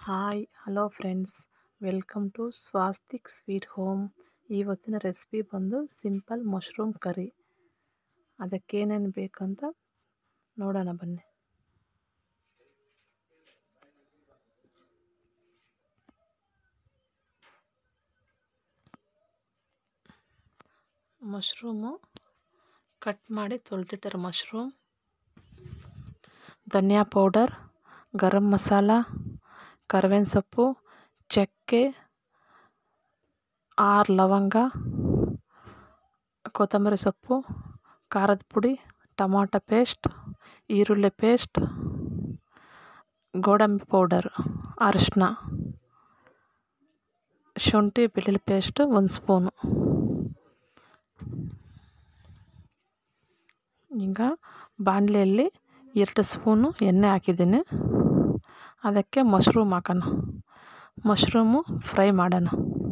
hi hello friends welcome to Swastik sweet home ಇವತ್ತಿನ recipe ಬಂದು simple mushroom curry ಅದಕ್ಕೇನೇನು ಬೇಕಂತ ನೋಡೋಣ ಬನ್ನಿ ಮಶ್ರೂಮು ಕಟ್ ಮಾಡಿ ತೊಳೆದಿಟ್ಟಿರೋ ಮಶ್ರೂಮ್ ಧನಿಯಾ ಪೌಡರ್ ಗರಂ ಮಸಾಲ ಕರ್ಬೇವಿನ ಸೊಪ್ಪು ಚಕ್ಕೆ ಆರು ಲವಂಗ ಕೊತ್ತಂಬರಿ ಸೊಪ್ಪು ಖಾರದ ಪುಡಿ ಟೊಮಾಟೊ ಪೇಸ್ಟ್ ಈರುಳ್ಳಿ ಪೇಸ್ಟ್ ಗೋಡಂಬಿ ಪೌಡರ್ ಅರಿಶಿನ ಶುಂಠಿ ಬೆಳ್ಳುಳ್ಳಿ ಪೇಸ್ಟ್ ಒಂದು ಸ್ಪೂನು ಈಗ ಬಾಣಲೆಯಲ್ಲಿ ಎರಡು ಸ್ಪೂನು ಎಣ್ಣೆ ಹಾಕಿದ್ದೀನಿ ಅದಕ್ಕೆ ಮಶ್ರೂಮ್ ಹಾಕೋಣ ಮಶ್ರೂಮು ಫ್ರೈ ಮಾಡೋಣ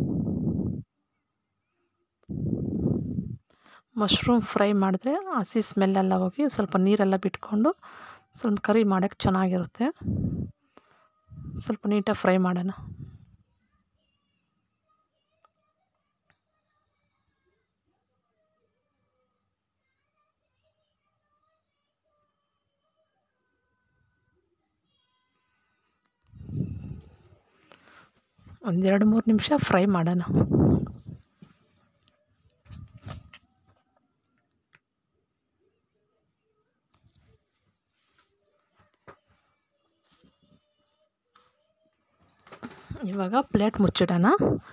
ಮಶ್ರೂಮ್ ಫ್ರೈ ಮಾಡಿದ್ರೆ ಹಸಿ ಸ್ಮೆಲ್ಲೆಲ್ಲ ಹೋಗಿ ಸ್ವಲ್ಪ ನೀರೆಲ್ಲ ಬಿಟ್ಕೊಂಡು ಸ್ವಲ್ಪ ಕರಿ ಮಾಡೋಕ್ಕೆ ಚೆನ್ನಾಗಿರುತ್ತೆ ಸ್ವಲ್ಪ ನೀಟಾಗಿ ಫ್ರೈ ಮಾಡೋಣ ಒಂದೆರಡು ಮೂರು ನಿಮಿಷ ಫ್ರೈ ಮಾಡೋಣ ಇವಾಗ ಪ್ಲೇಟ್ ಮುಚ್ಚಿಡೋಣ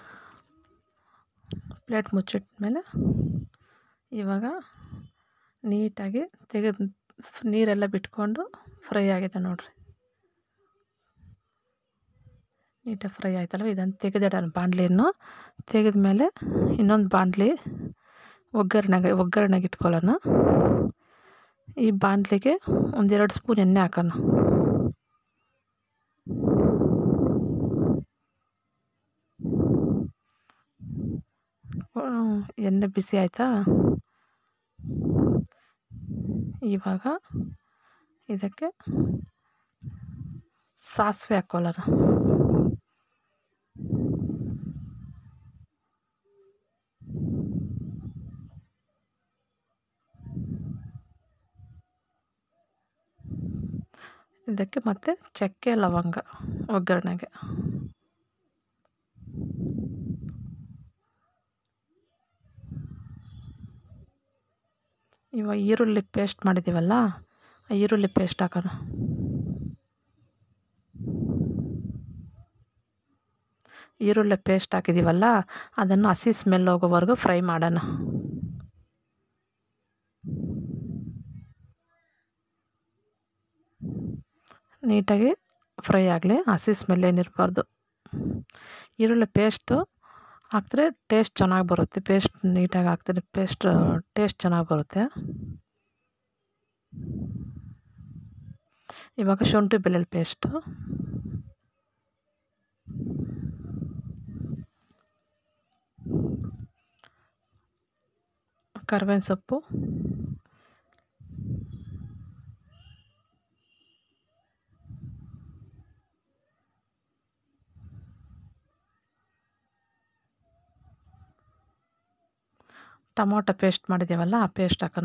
ಪ್ಲೇಟ್ ಮುಚ್ಚಿಟ್ಮೇಲೆ ಇವಾಗ ನೀಟಾಗಿ ತೆಗೆದು ನೀರೆಲ್ಲ ಬಿಟ್ಕೊಂಡು ಫ್ರೈ ಆಗಿದೆ ನೋಡಿರಿ ನೀಟಾಗಿ ಫ್ರೈ ಆಯ್ತಲ್ವ ಇದನ್ನು ತೆಗೆದಿಡೋಣ ಬಾಣಲಿಯನ್ನು ತೆಗೆದ್ಮೇಲೆ ಇನ್ನೊಂದು ಬಾಣಲಿ ಒಗ್ಗರಣೆಗೆ ಒಗ್ಗರಣೆಗೆ ಇಟ್ಕೊಳ್ಳೋಣ ಈ ಬಾಣಲಿಗೆ ಒಂದೆರಡು ಸ್ಪೂನ್ ಎಣ್ಣೆ ಹಾಕೋಣ ಎಣ್ಣೆ ಬಿಸಿ ಆಯಿತಾ ಇವಾಗ ಇದಕ್ಕೆ ಸಾಸಿವೆ ಹಾಕ್ಕೊಳ್ಳೋಣ ಇದಕ್ಕೆ ಮತ್ತು ಚಕ್ಕೆ ಲವಂಗ ಒಗ್ಗರಣೆಗೆ ಇವಾಗ ಈರುಳ್ಳಿ ಪೇಸ್ಟ್ ಮಾಡಿದ್ದೀವಲ್ಲ ಆ ಈರುಳ್ಳಿ ಪೇಸ್ಟ್ ಹಾಕೋಣ ಈರುಳ್ಳಿ ಪೇಸ್ಟ್ ಹಾಕಿದ್ದೀವಲ್ಲ ಅದನ್ನು ಹಸಿ ಸ್ಮೆಲ್ ಹೋಗೋವರೆಗೂ ಫ್ರೈ ಮಾಡೋಣ ನೀಟಾಗಿ ಫ್ರೈ ಆಗಲಿ ಹಸಿ ಸ್ಮೆಲ್ ಏನಿರಬಾರ್ದು ಈರುಳ್ಳಿ ಪೇಸ್ಟು ಹಾಕಿದ್ರೆ ಟೇಸ್ಟ್ ಚೆನ್ನಾಗಿ ಬರುತ್ತೆ ಪೇಸ್ಟ್ ನೀಟಾಗಿ ಹಾಕ್ತಾರೆ ಪೇಸ್ಟ್ ಟೇಸ್ಟ್ ಚೆನ್ನಾಗಿ ಬರುತ್ತೆ ಇವಾಗ ಶುಂಠಿ ಬೆಳ್ಳುಳ್ಳಿ ಪೇಸ್ಟು ಕರ್ಬೇವಿನ ಸೊಪ್ಪು ಟೊಮೊಟೊ ಪೇಸ್ಟ್ ಮಾಡಿದ್ದೀವಲ್ಲ ಆ ಪೇಸ್ಟ್ ಹಾಕೋಣ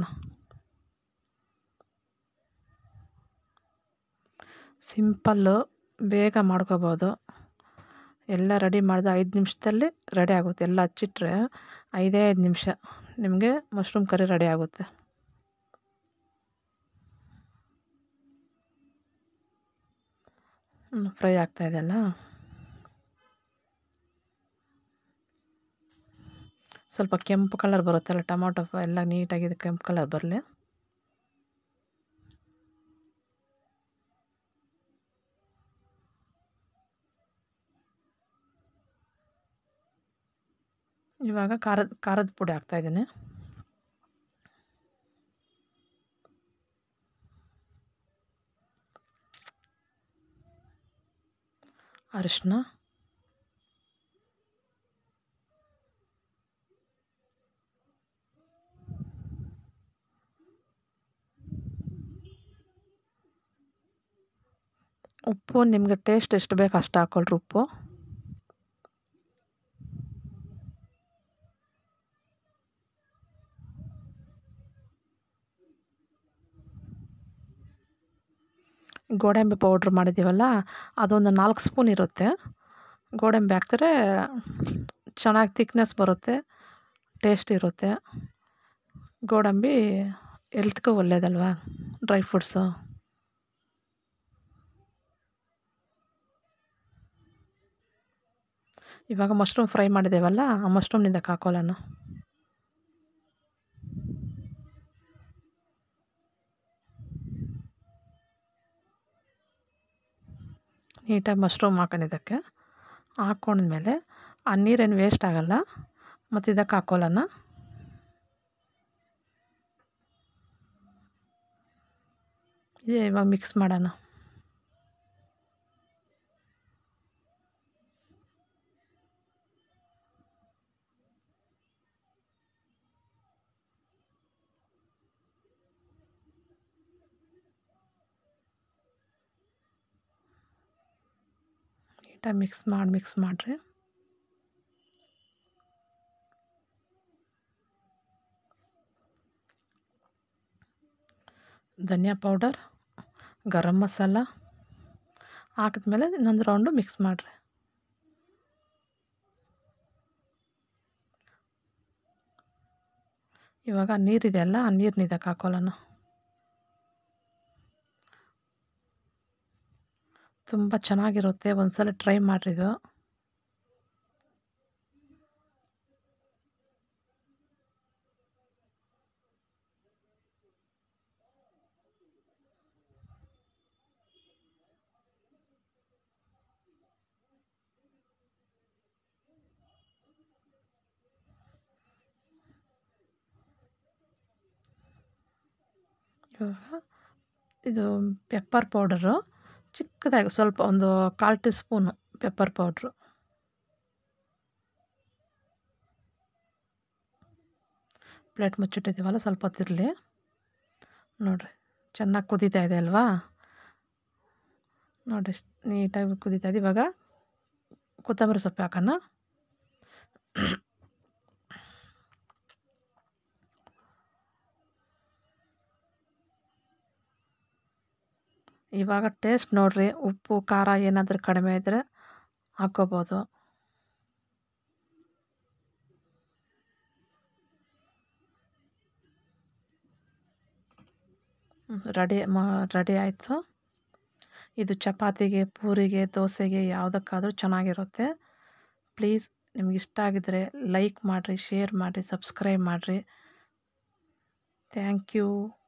ಸಿಂಪಲ್ಲು ಬೇಗ ಮಾಡ್ಕೋಬೋದು ಎಲ್ಲ ರೆಡಿ ಮಾಡಿದ ಐದು ನಿಮಿಷದಲ್ಲಿ ರೆಡಿ ಆಗುತ್ತೆ ಎಲ್ಲ ಹಚ್ಚಿಟ್ರೆ ಐದೇ ಐದು ನಿಮಿಷ ನಿಮಗೆ ಮಶ್ರೂಮ್ ಕರಿ ರೆಡಿ ಆಗುತ್ತೆ ಫ್ರೈ ಆಗ್ತಾಯಿದೆಯಲ್ಲ ಸ್ವಲ್ಪ ಕೆಂಪು ಕಲರ್ ಬರುತ್ತಲ್ಲ ಟೊಮೊಟೊ ಎಲ್ಲ ನೀಟಾಗಿ ಕೆಂಪು ಕಲರ್ ಬರಲಿ ಇವಾಗ ಖಾರದ ಖಾರದ ಪುಡಿ ಹಾಕ್ತಾಯಿದ್ದೀನಿ ಅರಿಶಿನ ಉಪ್ಪು ನಿಮಗೆ ಟೇಸ್ಟ್ ಎಷ್ಟು ಬೇಕು ಅಷ್ಟು ಹಾಕ್ಕೊಳ್ರಿ ಉಪ್ಪು ಗೋಡಂಬಿ ಪೌಡ್ರ್ ಮಾಡಿದ್ದೀವಲ್ಲ ಅದೊಂದು ನಾಲ್ಕು ಸ್ಪೂನ್ ಇರುತ್ತೆ ಗೋಡಂಬಿ ಹಾಕ್ತಾರೆ ಚೆನ್ನಾಗಿ ತಿಕ್ನೆಸ್ ಬರುತ್ತೆ ಟೇಸ್ಟ್ ಇರುತ್ತೆ ಗೋಡಂಬಿ ಎಲ್ತ್ಗೂ ಒಳ್ಳೇದಲ್ವಾ ಡ್ರೈ ಫ್ರೂಟ್ಸು ಇವಾಗ ಮಶ್ರೂಮ್ ಫ್ರೈ ಮಾಡಿದ್ದೇವಲ್ಲ ಆ ಮಶ್ರೂಮ್ನಿಂದ ಹಾಕೊಳ್ಳೋಣ ನೀಟಾಗಿ ಮಶ್ರೂಮ್ ಹಾಕೊಂಡಿದ್ದಕ್ಕೆ ಹಾಕ್ಕೊಂಡ್ಮೇಲೆ ಆ ನೀರೇನು ವೇಸ್ಟ್ ಆಗೋಲ್ಲ ಮತ್ತು ಇದಕ್ಕೆ ಹಾಕ್ಕೊಳ್ಳೋಣ ಇದೇ ಇವಾಗ ಮಿಕ್ಸ್ ಮಾಡೋಣ ನೀಟಾಗಿ ಮಿಕ್ಸ್ ಮಾಡಿ ಮಿಕ್ಸ್ ಮಾಡಿರಿ ಧನಿಯಾ ಪೌಡರ್ ಗರಂ ಮಸಾಲ ಹಾಕಿದ್ಮೇಲೆ ಇನ್ನೊಂದು ರೌಂಡು ಮಿಕ್ಸ್ ಮಾಡಿರಿ ಇವಾಗ ನೀರಿದೆಯಲ್ಲ ಆ ನೀರನ್ನ ಇದಕ್ಕೆ ಹಾಕೊಳ್ಳೋಣ ತುಂಬ ಚೆನ್ನಾಗಿರುತ್ತೆ ಒಂದ್ಸಲ ಟ್ರೈ ಮಾಡಿರಿದು ಇವಾಗ ಇದು ಪೆಪ್ಪರ್ ಪೌಡರು ಚಿಕ್ಕದಾಗಿ ಸ್ವಲ್ಪ ಒಂದು ಕಾಲು teaspoon pepper powder plate ಮುಚ್ಚಿಟ್ಟಿದ್ದೀವಲ್ಲ ಸ್ವಲ್ಪ ಹೊತ್ತಿರಲಿ ನೋಡಿರಿ ಚೆನ್ನಾಗಿ ಕುದೀತಾ ಇದೆ ಅಲ್ವಾ ನೋಡಿರಿ ನೀಟಾಗಿ ಕುದೀತಾ ಇದೆ ಇವಾಗ ಕೊತ್ತಂಬರಿ ಸೊಪ್ಪು ಹಾಕೋಣ ಇವಾಗ ಟೇಸ್ಟ್ ನೋಡಿರಿ ಉಪ್ಪು ಖಾರ ಏನಾದರೂ ಕಡಿಮೆ ಇದ್ದರೆ ಹಾಕ್ಕೋಬೋದು ರೆಡಿ ಮಾ ರೆಡಿ ಆಯಿತು ಇದು ಚಪಾತಿಗೆ ಪೂರಿಗೆ ದೋಸೆಗೆ ಯಾವುದಕ್ಕಾದ್ರೂ ಚೆನ್ನಾಗಿರುತ್ತೆ ಪ್ಲೀಸ್ ನಿಮ್ಗೆ ಇಷ್ಟ ಆಗಿದರೆ ಲೈಕ್ ಮಾಡಿರಿ ಶೇರ್ ಮಾಡಿರಿ ಸಬ್ಸ್ಕ್ರೈಬ್ ಮಾಡಿರಿ ಥ್ಯಾಂಕ್ ಯು